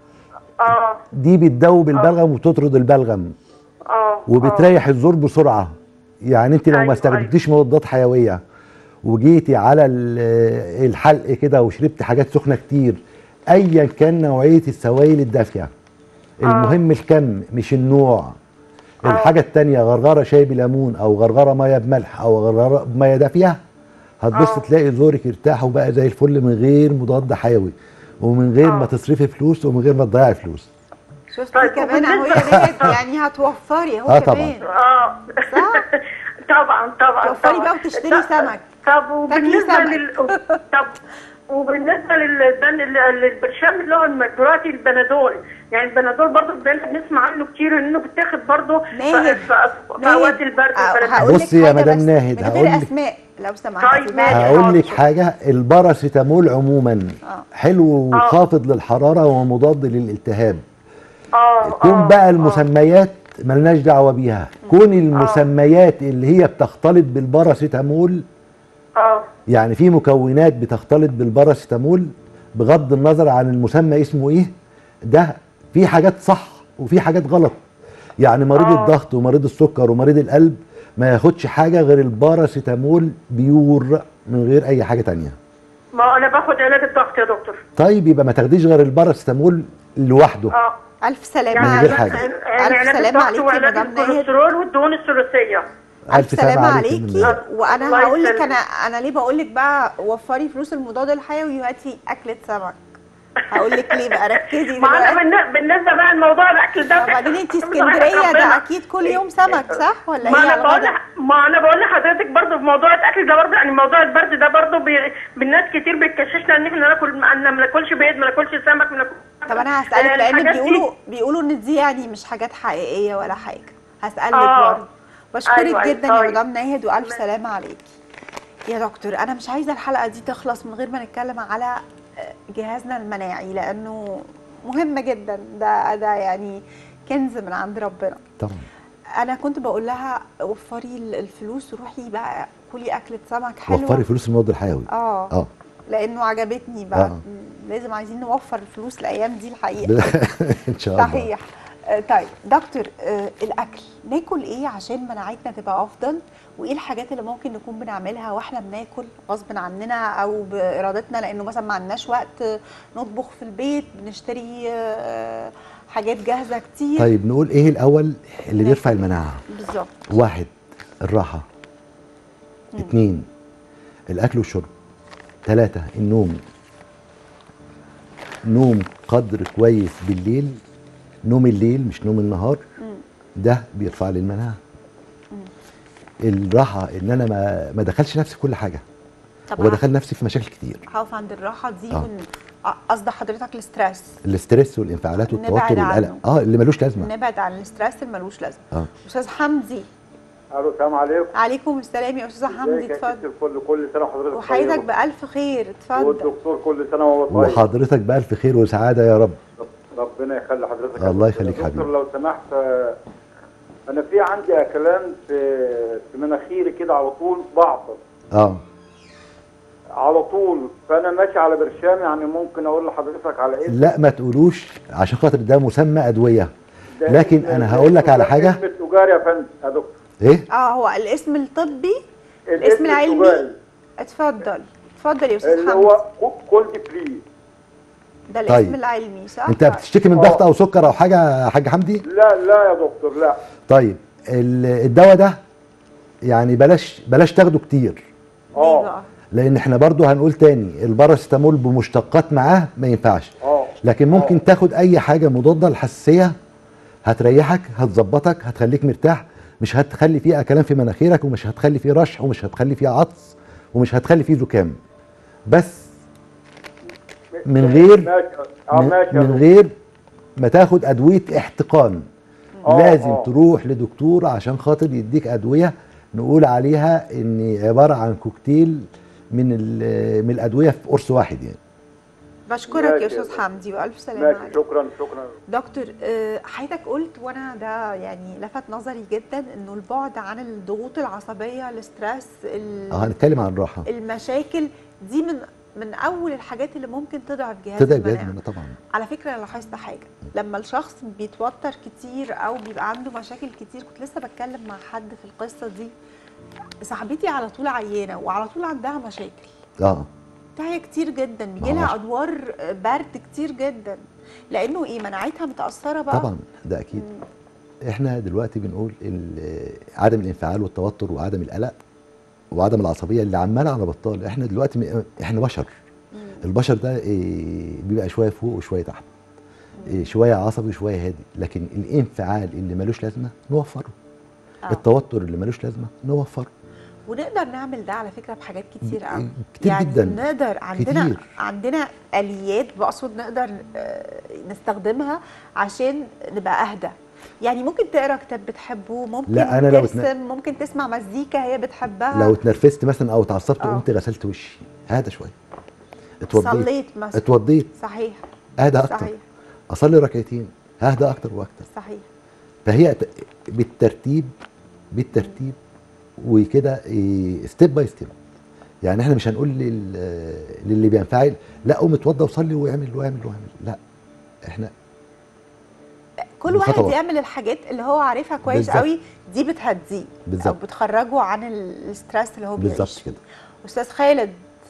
اه دي بتدوب البلغم وتطرد البلغم اه وبتريح الزور بسرعه يعني انت لو أيوة، ما استخدمتيش مضادات حيويه وجيتي على ال- الحلق كده وشربت حاجات سخنه كتير ايا كان نوعيه السوائل الدافيه المهم الكم مش النوع الحاجه التانية غرغره شاي بليمون او غرغره ميه بملح او غرغره بميه دافيه هتبص آه. تلاقي زورك ارتاح وبقى زي الفل من غير مضاد حيوي ومن غير ما آه. تصرفي فلوس ومن غير ما تضيعي فلوس شفتي طيب، كمان اهو يا وبالنسبة- ناهد يعني هتوفري اهو آه، طبعاً. كمان اه صح؟ طبعا طبعا توفري طبعاً. بقى وتشتري طب- سمك. طب وبالنسبه سمك. لل طب وبالنسبه لل لل- للبرشام اللي هو دلوقتي البنادول يعني البنادول برضه بنسمع عنه كتير انه بيتاخد برضه في- ناهد في في اوقات البرد آه، والبرد. هقول لك بصي يا حاجة مدام بس ناهد، من هقول غير لك- اسماء لو سمحتي طيب، ماشي. هقول لك حاضر. حاجه الباراسيتامول عموما حلو وخافض للحراره ومضاد للالتهاب اه كون آه، بقى آه. المسميات ملناش دعوه بيها كون المسميات اللي هي بتختلط بالباراسيتامول اه يعني في مكونات بتختلط بالباراسيتامول بغض النظر عن المسمى اسمه ايه ده في حاجات صح وفي حاجات غلط يعني مريض آه. الضغط ومريض السكر ومريض القلب ما ياخدش حاجه غير الباراسيتامول بيور من غير اي حاجه تانية ما انا باخد علاج الضغط يا دكتور طيب يبقى ما تاخديش غير الباراسيتامول لوحده اه الف سلامه من غير عليك حاجة. يعني الف علاج سلامه الضغط عليكي يا وعلاج مدام ناهد الكوليسترول والدهون الثلاثيه الف سلامه عليكي بالله. وانا الله هقول لك يسلمك. انا انا ليه بقول لك بقى وفري فلوس المضاد الحيوي وهاتي اكله سمك هقول لك ليه بقى ركزي ما انا دلوقتي بالن- بالنسبه بقى لموضوع الاكل ده وبعدين انت اسكندريه ده اكيد كل يوم سمك صح ولا ما هي انا على بقول الغدا؟ لح- ما انا بقول لحضرتك برضه في موضوع الاكل ده برضه يعني موضوع البرد ده برضه بي... بالناس كتير بتكششنا ان احنا ناكل ان ما ناكلش بيض ما ناكلش سمك ما ناكلش طب انا آه، هسالك لان الحاجات دي- بيقولوا بيقولوا ان دي يعني مش حاجات حقيقيه ولا حاجه هسالك آه. برضه بشكرك أيوة، أيوة، جدا يا طيب. مدام ناهد والف سلامه عليكي يا دكتور انا مش عايزه الحلقه دي تخلص من غير ما نتكلم على جهازنا المناعي لانه مهم جدا ده ده يعني كنز من عند ربنا طبعا انا كنت بقول لها وفري ال- الفلوس وروحي بقى كلي اكله سمك حلوه وفري فلوس المضاد الحيوي اه اه لانه عجبتني بقى آه. م- لازم عايزين نوفر الفلوس الايام دي الحقيقه ان شاء الله صحيح آه، طيب دكتور آه، الاكل ناكل ايه عشان مناعتنا تبقى افضل وايه الحاجات اللي ممكن نكون بنعملها واحنا بناكل غصب عننا او بارادتنا لانه مثلا ما عندناش وقت آه، نطبخ في البيت بنشتري آه، حاجات جاهزه كتير طيب نقول ايه الاول اللي بيرفع المناعه بالظبط واحد الراحه اتنين الاكل والشرب ثلاثة النوم نوم قدر كويس بالليل نوم الليل مش نوم النهار ده بيرفع لي المناعه الراحه ان انا ما ما دخلش نفسي في كل حاجه طب ودخل نفسي في مشاكل كتير هقف عند الراحه دي آه. ون... آه، قصد حضرتك الاسترس الاسترس والانفعالات نبعد والتوتر والقلق عنه. اه اللي ملوش لازمه نبعد عن الاسترس اللي ملوش لازمه اه استاذ حمدي الو السلام عليكم عليكم السلام يا استاذ حمدي ازيك يا ست اتفضل الكل كل سنه وحضرتك وحياتك طيب. بألف خير اتفضل والدكتور كل سنه وهو طيب وحضرتك بألف خير وسعاده يا رب ربنا يخلي حضرتك يا الله دكتور. يخليك يا دكتور حبيبي. لو سمحت آه، انا في عندي اكلان في في مناخيري كده على طول بعطس اه على طول فانا ماشي على برشام يعني ممكن اقول لحضرتك على ايه لا ما تقولوش عشان خاطر ده مسمى ادويه لكن انا هقول لك على حاجه اسم التجاري يا فندم يا دكتور ايه اه هو الاسم الطبي الاسم الاسم العلمي التجاري اتفضل اتفضل يا استاذ اللي حمدي هو كولد فري ده الاسم طيب. العلمي صح انت بتشتكي من آه. ضغط او سكر او حاجه يا حاج حمدي لا لا يا دكتور لا طيب ال- الدواء ده يعني بلاش بلاش تاخده كتير ليه اه بقى لان احنا برضو هنقول تاني الباراسيتامول بمشتقات معاه ما ينفعش اه لكن ممكن تاخد اي حاجه مضاده للحساسيه هتريحك هتظبطك هتخليك مرتاح مش هتخلي فيه كلام في مناخيرك ومش هتخلي فيه رشح ومش هتخلي فيه عطس ومش هتخلي فيه زكام بس من غير ماشي اه من, ماشي يا من دكتور. غير ما تاخد ادويه احتقان آه، لازم آه. تروح لدكتور عشان خاطر يديك ادويه نقول عليها ان عباره عن كوكتيل من ال- من الادويه في قرص واحد يعني بشكرك يا ماشي يا استاذ دكتور. حمدي والف سلامه ماشي عليك شكرا شكرا دكتور آه، حضرتك قلت وانا ده يعني لفت نظري جدا انه البعد عن الضغوط العصبيه الاسترس ال- اه هنتكلم عن الراحه المشاكل دي من من اول الحاجات اللي ممكن تضعف جهاز تبدا المناعه بجد طبعا على فكره انا لاحظت حاجه لما الشخص بيتوتر كتير او بيبقى عنده مشاكل كتير كنت لسه بتكلم مع حد في القصه دي صاحبتي على طول عيانه وعلى طول عندها مشاكل اه تعيا كتير جدا بيجي ما لها هو- ادوار برد كتير جدا لانه ايه مناعتها متاثره بقى طبعا ده اكيد احنا دلوقتي بنقول ال- عدم الانفعال والتوتر وعدم القلق وعدم العصبيه اللي عماله على بطال احنا دلوقتي م- احنا بشر البشر ده إيه، بيبقى شويه فوق وشويه تحت إيه، شويه عصبي وشويه هادي لكن الانفعال اللي ملوش لازمه نوفره آه. التوتر اللي ملوش لازمه نوفره ونقدر نعمل ده على فكره بحاجات كتير قوي كتير يعني جداً. نقدر عندنا كتير. عندنا اليات بقصد نقدر آه، نستخدمها عشان نبقى اهدى يعني ممكن تقرا كتاب بتحبه ممكن لا، أنا لو ترسم اتنا- ممكن تسمع مزيكا هي بتحبها لو اتنرفزت مثلا او اتعصبت آه. قمت غسلت وشي هذا شويه اتوضيت صليت مثلا اتوضيت صحيح اهدى اكتر صحيح اصلي ركعتين اهدى اكتر واكتر صحيح فهي ت- بالترتيب بالترتيب وكده ستيب باي ستيب يعني احنا مش هنقول لل- للي بينفعل لا قوم اتوضى وصلي واعمل واعمل واعمل لا احنا كل واحد بالخطوات. يعمل الحاجات اللي هو عارفها كويس بالظبط. قوي دي بتهديه او بالظبط. بتخرجه عن ال- الستريس اللي هو بيعيشه بالظبط كده استاذ خالد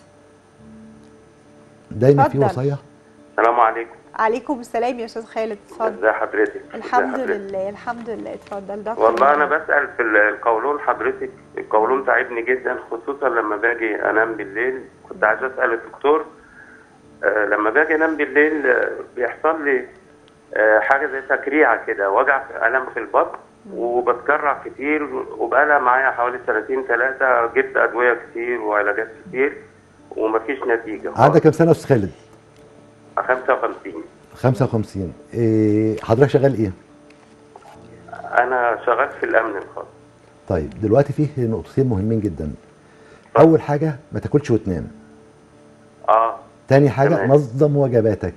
دايما في اتفضل. وصيه السلام عليكم عليكم السلام يا استاذ خالد اتفضل ازي حضرتك الحمد إزي حضرتك؟ لله الحمد لله اتفضل دكتور والله انا بسال في القولون حضرتك القولون تعبني جدا خصوصا لما باجي انام بالليل كنت عايز اسال الدكتور آه لما باجي انام بالليل آه، بيحصل لي آه حاجه زي تكريعه كده وجع في الم في البطن وبتكرع كتير وبقالها معايا حوالي سنتين ثلاثه جبت ادويه كتير وعلاجات كتير ومفيش نتيجه خالص. عندك كام سنه يا استاذ خالد 55 55 إيه حضرتك شغال ايه انا شغال في الامن الخاص طيب دلوقتي فيه نقطتين مهمين جدا اول حاجه ما تاكلش وتنام اه تاني حاجه تمام. نظم وجباتك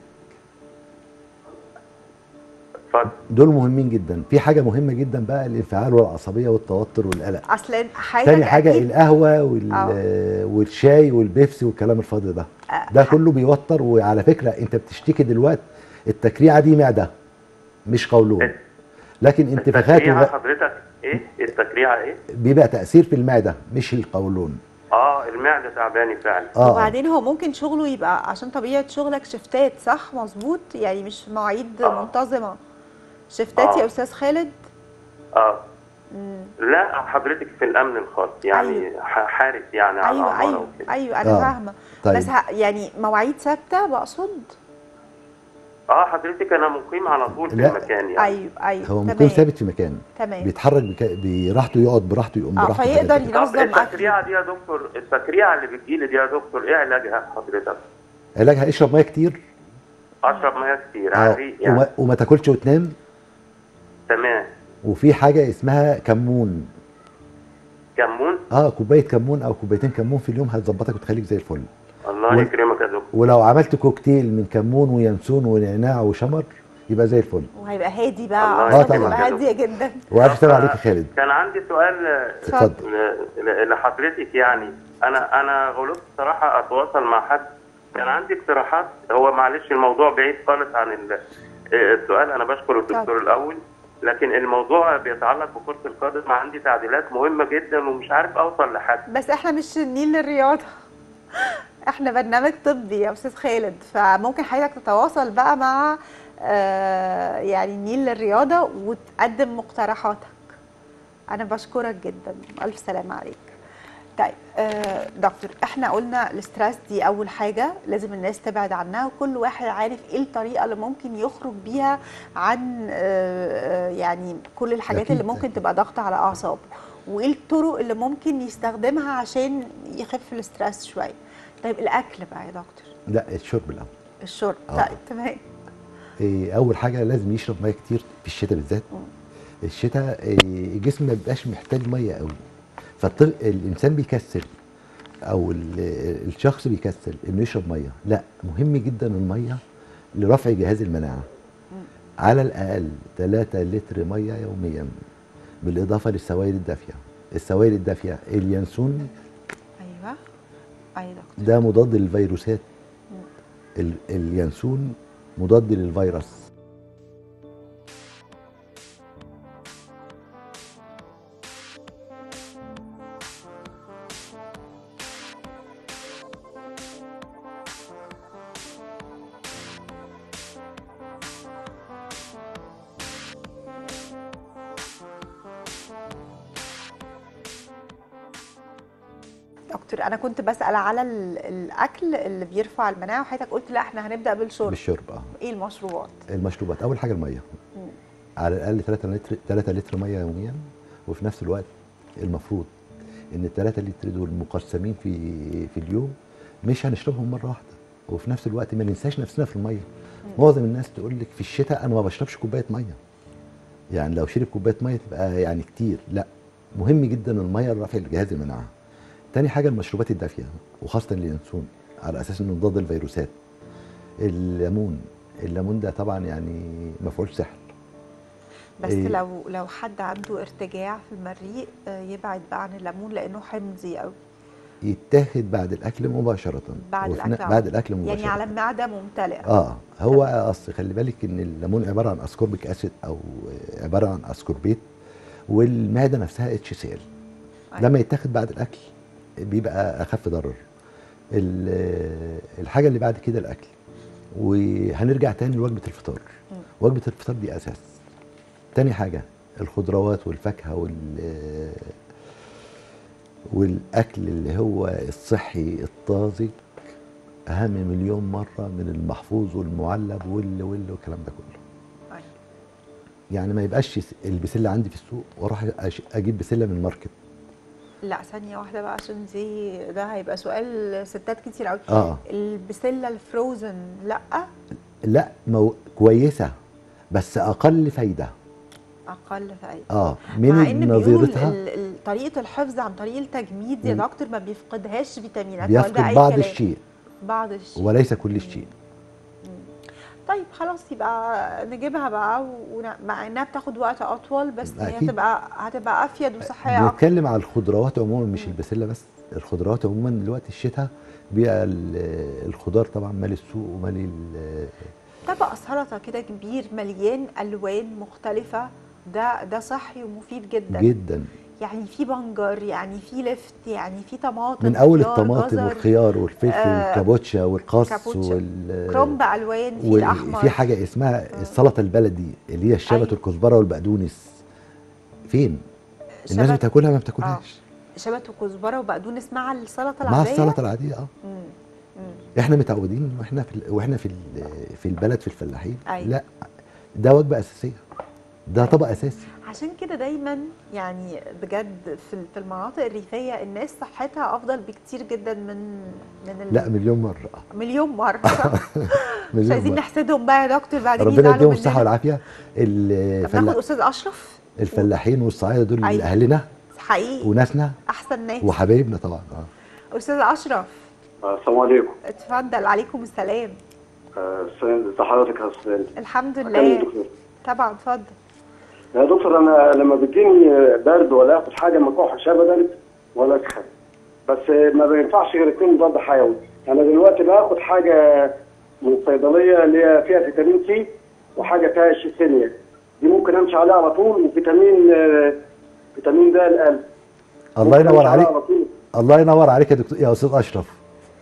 اتفضل دول مهمين جدا في حاجه مهمه جدا بقى الانفعال والعصبيه والتوتر والقلق اصلا حاجه تاني حاجه أكيد القهوه وال... آه. والشاي والبيبسي والكلام الفاضي ده آه، ده ح- كله بيوتر وعلى فكره انت بتشتكي دلوقتي التكريعه دي معده مش قولون لكن انتفاخات التكريعة وغ... حضرتك ايه التكريعة ايه بيبقى تاثير في المعده مش القولون اه المعدة تعباني فعلا اه وبعدين هو ممكن شغله يبقى عشان طبيعه شغلك شفتات صح مظبوط يعني مش مواعيد آه. منتظمه شفتات آه. يا استاذ خالد اه مم. لا حضرتك في الامن الخاص يعني أيوة. ح- حارس يعني على ايوه العمارة ايوه وكده ايوه انا آه. فاهمه طيب. بس ه... يعني مواعيد ثابته بقصد اه حضرتك انا مقيم على طول في لا. المكان يعني ايوه ايوه هو ممكن تمام ثابت في مكان تمام بيتحرك بك... براحته يقعد براحته يقوم اه براحته فيقدر حاجات كده. طب ينظم اكله التكريعة دي يا دكتور التكريعة اللي بتجيلي دي يا دكتور ايه علاجها حضرتك؟ علاجها اشرب ميه كتير اشرب ميه كتير آه. على الريق يعني وما... وما تاكلش وتنام تمام وفي حاجه اسمها كمون كمون اه كوبايه كمون او كوبايتين كمون في اليوم هتظبطك وتخليك زي الفل الله وال- يكرمك يا دكتور ولو عملت كوكتيل من كمون وينسون ونعناع وشمر يبقى زي الفل وهيبقى هادي بقى الله آه، اعصابك طبعاً. تبقى هاديه جدا والف سلام طب، عليك يا خالد كان عندي سؤال اتفضل ل- ل- لحضرتك يعني انا انا غلطت صراحه اتواصل مع حد كان عندي اقتراحات هو معلش الموضوع بعيد خالص عن ال- السؤال انا بشكر الدكتور الاول لكن الموضوع بيتعلق بكره القدم عندي تعديلات مهمه جدا ومش عارف اوصل لحد بس احنا مش النيل للرياضه احنا برنامج طبي يا استاذ خالد فممكن حضرتك تتواصل بقى مع آه، يعني النيل للرياضه وتقدم مقترحاتك انا بشكرك جدا الف سلامه عليك طيب آه، دكتور احنا قلنا الاسترس دي اول حاجه لازم الناس تبعد عنها وكل واحد عارف ايه الطريقه اللي ممكن يخرج بيها عن آه، آه، يعني كل الحاجات أكيد. اللي ممكن تبقى ضغط على اعصابه وايه الطرق اللي ممكن يستخدمها عشان يخف الاسترس شويه طيب الاكل بقى يا دكتور لا الشرب الاول الشرب آه. طيب تمام إيه، اول حاجه لازم يشرب ميه كتير في الشتاء بالذات الشتاء إيه، الجسم ما بيبقاش محتاج ميه قوي فالانسان بيكسل او ال- الشخص بيكسل انه يشرب ميه لا مهم جدا الميه لرفع جهاز المناعه على الاقل 3 لتر ميه يوميا بالاضافه للسوائل الدافيه السوائل الدافيه اليانسون ايوه ايوه دكتور ده مضاد للفيروسات ال- اليانسون مضاد للفيروس دكتور انا كنت بسال على ال- الاكل اللي بيرفع المناعه وحضرتك قلت لا احنا هنبدا بالشرب بالشرب اه ايه المشروبات المشروبات اول حاجه الميه على الاقل 3 لتر 3 لتر ميه يوميا وفي نفس الوقت المفروض ان ال 3 لتر دول مقسمين في في اليوم مش هنشربهم مره واحده وفي نفس الوقت ما ننساش نفسنا في الميه معظم الناس تقول لك في الشتاء انا ما بشربش كوبايه ميه يعني لو شرب كوبايه ميه تبقى يعني كتير لا مهم جدا الميه لرفع جهاز المناعه تاني حاجه المشروبات الدافيه وخاصه اليانسون على اساس انه ضد الفيروسات الليمون الليمون ده طبعا يعني مفعول سحر بس إيه. لو لو حد عنده ارتجاع في المريء آه، يبعد بقى عن الليمون لانه حمضي قوي يتاخد بعد الاكل مباشره بعد وفي الاكل ن- على بعد طول. الاكل مباشره يعني على معده ممتلئه اه هو اصل خلي بالك ان الليمون عباره عن اسكوربيك اسيد او عباره عن اسكوربيت والمعده نفسها اتش سي ال أيوة. لما يتاخد بعد الاكل بيبقى اخف ضرر ال- الحاجه اللي بعد كده الاكل وهنرجع تاني لوجبه الفطار وجبه الفطار دي اساس تاني حاجه الخضروات والفاكهه وال والاكل اللي هو الصحي الطازج اهم مليون مره من المحفوظ والمعلب وال وال والكلام ده كله أيوة. يعني ما يبقاش البسله عندي في السوق واروح أش- اجيب بسله من الماركت لا ثانيه واحده بقى عشان دي ده هيبقى سؤال ستات كتير قوي اه البسله الفروزن لا لا مو... كويسه بس اقل فايده اقل فايده اه مع من ان بيقولوا نظيرتها ال- ال- طريقه الحفظ عن طريق التجميد يا مم. دكتور ما بيفقدهاش فيتامينات ولا ده بيفقد أي بعض كلام؟ الشيء بعض الشيء وليس كل الشيء طيب خلاص يبقى نجيبها بقى ون- مع انها بتاخد وقت اطول بس هي أكيد. هتبقى هتبقى افيد وصحيه اكتر بنتكلم على الخضروات عموما مش البسله بس الخضروات عموما دلوقتي الشتاء بيبقى ال- الخضار طبعا مال السوق ومال ال- طبق سلطه كده كبير مليان الوان مختلفه ده ده صحي ومفيد جدا جدا يعني في بنجر يعني في لفت يعني في طماطم من اول خيار، الطماطم جزر، والخيار والفلفل آه، والكابوتشا والخس كابوتشا، وال كرنب الوان في الاحمر وفي حاجه اسمها السلطه البلدي اللي هي الشبت أيوة. والكزبره والبقدونس فين الناس شبت- بتاكلها ما بتاكلهاش شبت وكزبره وبقدونس مع السلطه مع العاديه السلطه العاديه اه مم. مم. احنا متعودين واحنا في ال- واحنا في ال- في البلد في الفلاحين أيوة. لا ده وجبه اساسيه ده طبق اساسي عشان كده دايما يعني بجد في في المناطق الريفيه الناس صحتها افضل بكتير جدا من من ال- لا مليون مره آه. مليون مره مش مليون عايزين مرة. نحسدهم بقى يا دكتور بعدين ربنا يزعلوا يديهم الصحه مننا والعافيه طب ناخد الفلا... استاذ اشرف الفلاحين والصعايده دول أيوة. اهلنا حقيقي وناسنا احسن ناس وحبايبنا طبعا اه استاذ اشرف السلام عليكم اتفضل عليكم السلام ازي حضرتك يا استاذ الحمد أكلم لله دكتور. طبعا اتفضل يا دكتور انا لما بيجيني برد ولا اخد حاجه ما كحش ابدا ولا اسخن بس ما بينفعش غير اتنين مضاد حيوي انا دلوقتي باخد حاجه من الصيدليه اللي هي فيها فيتامين سي وحاجه فيها شيسينيا دي ممكن امشي عليها على طول وفيتامين آه، فيتامين د القلب الله ممكن ينور أمشي عليها عليك على طول الله ينور عليك يا دكتور يا استاذ اشرف أيوة.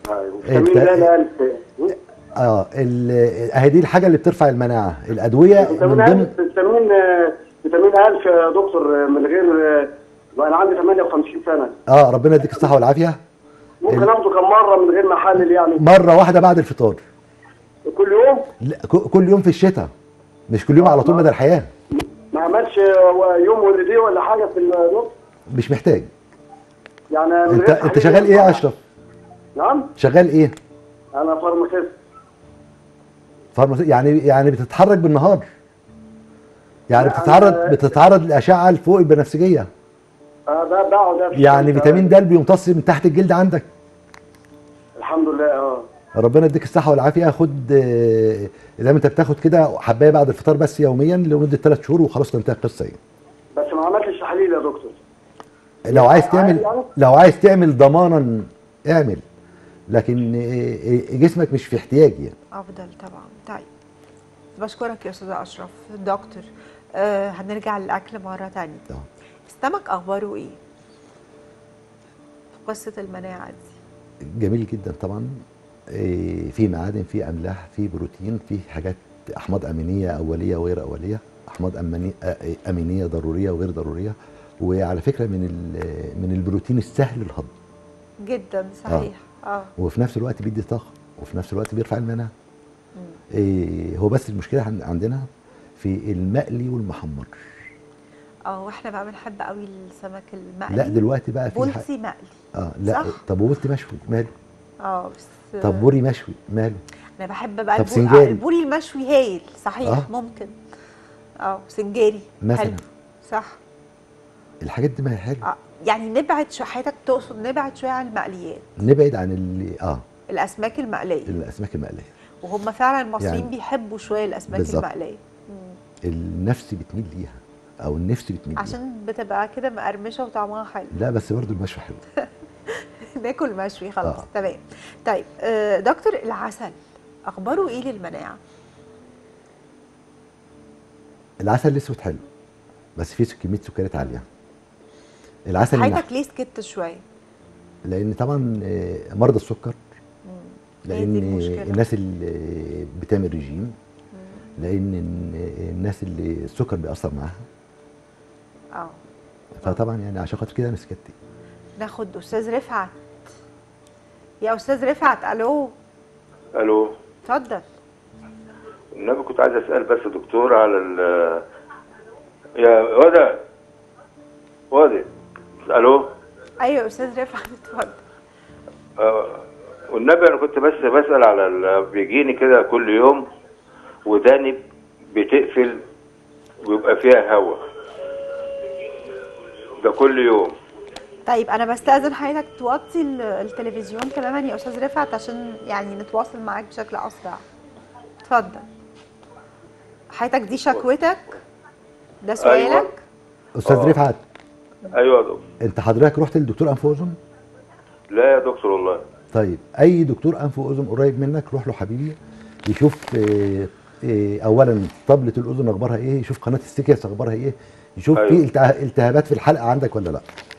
فيتامين الت- د الف اه ال- اهي دي الحاجه اللي بترفع المناعه الادويه من فيتامين ضمن الف فيتامين آه، فيتامين الف يا دكتور آه، من غير آه، انا عندي 58 سنه اه ربنا يديك الصحه والعافيه ممكن ال- اخده كم مره من غير ما احلل يعني مره واحده بعد الفطار كل يوم لا، ك- كل يوم في الشتاء مش كل يوم على طول مدى الحياه ما عملش آه، يوم ولديه ولا حاجه في النص مش محتاج يعني من انت غير انت تحليل شغال ايه يا اشرف نعم شغال ايه انا فارماسيست فارماسي يعني يعني بتتحرك بالنهار يعني لا، أنا- بتتعرض بتتعرض للاشعه الفوق البنفسجيه آه، ده بقعد ده في يعني الشمس. فيتامين د بيمتص من تحت الجلد عندك الحمد لله اه ربنا يديك الصحه والعافيه خد آه، زي ما انت بتاخد كده حبايه بعد الفطار بس يوميا لمده ثلاث شهور وخلاص تنتهي القصه يعني. بس ما عملتش تحاليل يا دكتور لو عايز تعمل يعني؟ لو عايز تعمل ضمانا اعمل لكن آه، آه، جسمك مش في احتياج يعني افضل طبعا طيب بشكرك يا استاذ اشرف دكتور آه هنرجع للاكل مره تانية آه. السمك اخباره ايه في قصه المناعه دي جميل جدا طبعا إيه، في معادن في املاح في بروتين في حاجات احماض امينيه اوليه وغير اوليه احماض أمني- آ- امينيه ضروريه وغير ضروريه وعلى فكره من ال- من البروتين السهل الهضم جدا صحيح اه وفي نفس الوقت بيدي طاقه وفي نفس الوقت بيرفع المناعه إيه، هو بس المشكله عن- عندنا في المقلي والمحمر اه واحنا بقى بنحب قوي السمك المقلي لا دلوقتي بقى في ح- بولتي مقلي اه لا صح؟ طب وبولت مشوي ماله اه بس طب بوري مشوي ماله انا بحب بقى طب البو- سنجاري. آه، البوري المشوي هايل صحيح آه. ممكن اه سنجاري مثلاً. حلو صح الحاجات دي ما هي حلوه آه. يعني نبعد شويه حضرتك تقصد نبعد شويه عن المقليات نبعد عن اللي اه الاسماك المقليه الاسماك المقليه وهم فعلا المصريين يعني- بيحبوا شويه الاسماك بالظبط. المقليه النفس بتميل ليها او النفس بتميل ليها عشان بتبقى كده مقرمشه وطعمها حلو لا بس برضو المشوي حلو ناكل مشوي خلاص آه. تمام طيب آه دكتور العسل اخباره ايه للمناعه العسل الاسود حلو بس فيه كميه سكريات عاليه العسل النحل حضرتك ليه سكت شويه لان طبعا آه، مرضى السكر هي دي لان المشكلة. الناس اللي بتعمل رجيم لان ال- الناس اللي السكر بيأثر معاها اه فطبعا يعني عشان خاطر كده انا سكت ناخد استاذ رفعت يا استاذ رفعت الو الو اتفضل النبي كنت عايز اسال بس يا دكتور على ال يا ودا وادي الو ايوه يا استاذ رفعت اتفضل آه، والنبي انا كنت بس بسال على ال- بيجيني كده كل يوم وداني بتقفل ويبقى فيها هواء ده كل يوم طيب انا بستاذن حضرتك توطي ال- التلفزيون كمان يا استاذ رفعت عشان يعني نتواصل معاك بشكل اسرع اتفضل حضرتك دي شكوتك ده سؤالك استاذ آه. رفعت ايوه يا دكتور انت حضرتك رحت للدكتور انف واذن لا يا دكتور والله طيب اي دكتور انف واذن قريب منك روح له حبيبي يشوف آه، آه، اولا طبله الاذن اخبارها ايه يشوف قناه السكيس اخبارها ايه يشوف أيوة. في التها- التهابات في الحلقه عندك ولا لا